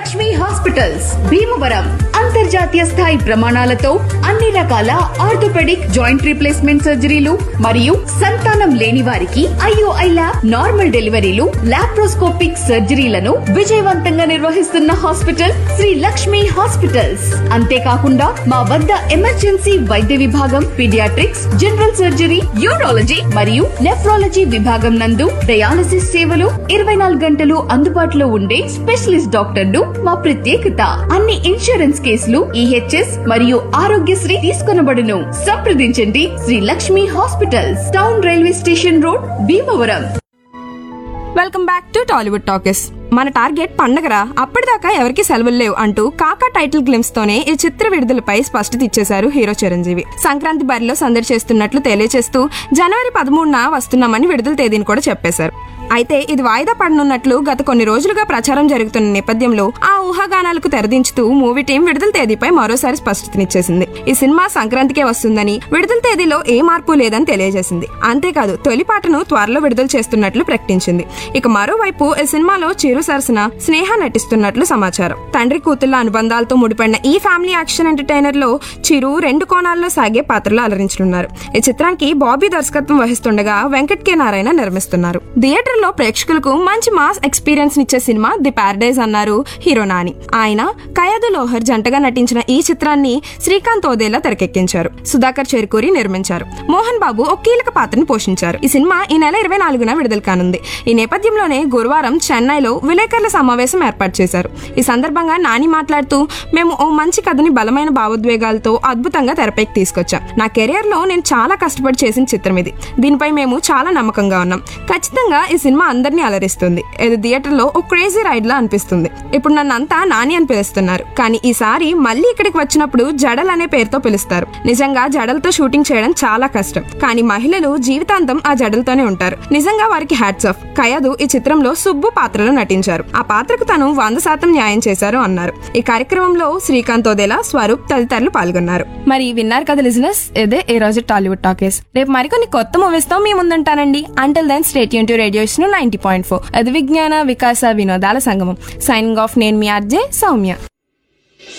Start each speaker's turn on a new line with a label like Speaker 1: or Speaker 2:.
Speaker 1: Lakshmi hospitals Bhimavaram అంతర్జాతీయ స్థాయి ప్రమాణాలతో అన్ని రకాల ఆర్థోపెడిక్ జాయింట్ రీప్లేస్మెంట్ సర్జరీలు మరియు సంతానం లేని వారికి ఐఓఐ ల్యాబ్ నార్మల్ డెలివరీలు లాప్రోస్కోపిక్ సర్జరీలను విజయవంతంగా నిర్వహిస్తున్న హాస్పిటల్ శ్రీ లక్ష్మి హాస్పిటల్స్ అంతేకాకుండా మా వద్ద ఎమర్జెన్సీ వైద్య విభాగం పీడియాట్రిక్స్ జనరల్ సర్జరీ యూరాలజీ మరియు నెఫ్రాలజీ విభాగం నందు డయాలసిస్ సేవలు ఇరవై నాలుగు గంటలు అందుబాటులో ఉండే స్పెషలిస్ట్ డాక్టర్లు మా ప్రత్యేకత అన్ని ఇన్సూరెన్స్ కేసులు ఈహెచ్ఎస్ మరియు ఆరోగ్యశ్రీ తీసుకొనబడును సంప్రదించండి Sri Lakshmi Hospitals town railway station road Bhimavaram
Speaker 2: welcome back to Tollywood talkies మన టార్గెట్ పండగరా అప్పటిదాకా ఎవరికి సెలవులు లేవు అంటూ కాకా టైటిల్ గ్లిమ్స్ తోనే ఈ చిత్ర విడుదలపై స్పష్టత ఇచ్చేశారు హీరో చిరంజీవి సంక్రాంతి బరిలో సందడి చేస్తున్నట్లు తెలియజేస్తూ జనవరి పదమూడున వస్తున్నామని విడుదల తేదీని కూడా చెప్పేశారు అయితే ఇది వాయిదా పడనున్నట్లు గత కొన్ని రోజులుగా ప్రచారం జరుగుతున్న నేపథ్యంలో ఆ ఊహాగానాలకు తెరదించుతూ మూవీ టీం విడుదల తేదీపై మరోసారి స్పష్టతనిచ్చేసింది ఈ సినిమా సంక్రాంతికే వస్తుందని విడుదల తేదీలో ఏ మార్పు లేదని తెలియజేసింది అంతేకాదు తొలి పాటను త్వరలో విడుదల చేస్తున్నట్లు ప్రకటించింది ఇక మరోవైపు ఈ సినిమాలో చిరు సరసన స్నేహ నటిస్తున్నట్లు సమాచారం తండ్రి కూతుళ్ల అనుబంధాలతో ముడిపడిన ఈ ఫ్యామిలీ యాక్షన్ ఎంటర్టైనర్ లో చిరు రెండు కోణాల్లో సాగే పాత్రలు అలరించనున్నారు ఈ చిత్రానికి బాబీ దర్శకత్వం వహిస్తుండగా వెంకట్ కె నారాయణ నిర్మిస్తున్నారు థియేటర్ లో ప్రేక్షకులకు మంచి మాస్ ఎక్స్పీరియన్స్ నిచ్చే సినిమా ది పారడైజ్ అన్నారు హీరో నాని ఆయన కయాదు లోహర్ జంటగా నటించిన ఈ చిత్రాన్ని శ్రీకాంత్ ఓదేలా తెరకెక్కించారు సుధాకర్ చెరుకూరి నిర్మించారు మోహన్ బాబు ఒక కీలక పాత్రను పోషించారు ఈ సినిమా ఈ నెల ఇరవై నాలుగున విడుదల కానుంది ఈ నేపథ్యంలోనే గురువారం చెన్నైలో విలేకరుల సమావేశం ఏర్పాటు చేశారు ఈ సందర్భంగా నాని మాట్లాడుతూ మేము ఓ మంచి కథని బలమైన భావోద్వేగాలతో అద్భుతంగా తెరపైకి తీసుకొచ్చాం నా కెరియర్ లో నేను చాలా కష్టపడి చేసిన చిత్రం ఇది దీనిపై మేము చాలా నమ్మకంగా ఉన్నాం ఖచ్చితంగా ఈ సినిమా అందరినీ అలరిస్తుంది ఇది థియేటర్ లో ఒక క్రేజీ రైడ్ లా అనిపిస్తుంది ఇప్పుడు నన్ను అంతా నాని అని పిలుస్తున్నారు కానీ ఈసారి మళ్ళీ ఇక్కడికి వచ్చినప్పుడు జడల్ అనే పేరుతో పిలుస్తారు నిజంగా జడలతో షూటింగ్ చేయడం చాలా కష్టం కానీ మహిళలు జీవితాంతం ఆ జడలతోనే ఉంటారు నిజంగా వారికి హ్యాట్స్ ఆఫ్ కయదు ఈ చిత్రంలో సుబ్బు పాత్రలో నటించారు ఆ పాత్రకు తను వంద శాతం న్యాయం చేశారు అన్నారు ఈ కార్యక్రమంలో శ్రీకాంత్ ఓదేలా స్వరూప్ తదితరులు పాల్గొన్నారు మరి విన్నారు కదా లిజినెస్ ఇదే ఈ రోజు టాలీవుడ్ టాకీస్ రేపు మరికొన్ని కొత్త మూవీస్ తో మీ ముందుంటానండి అంటల్ దెన్ స్టేట్ యూన్ to radios ninety point four అది విజ్ఞాన వికాస వినోదాల సంగమం సైనింగ్ ఆఫ్ నేను మీ ఆర్జే సౌమ్య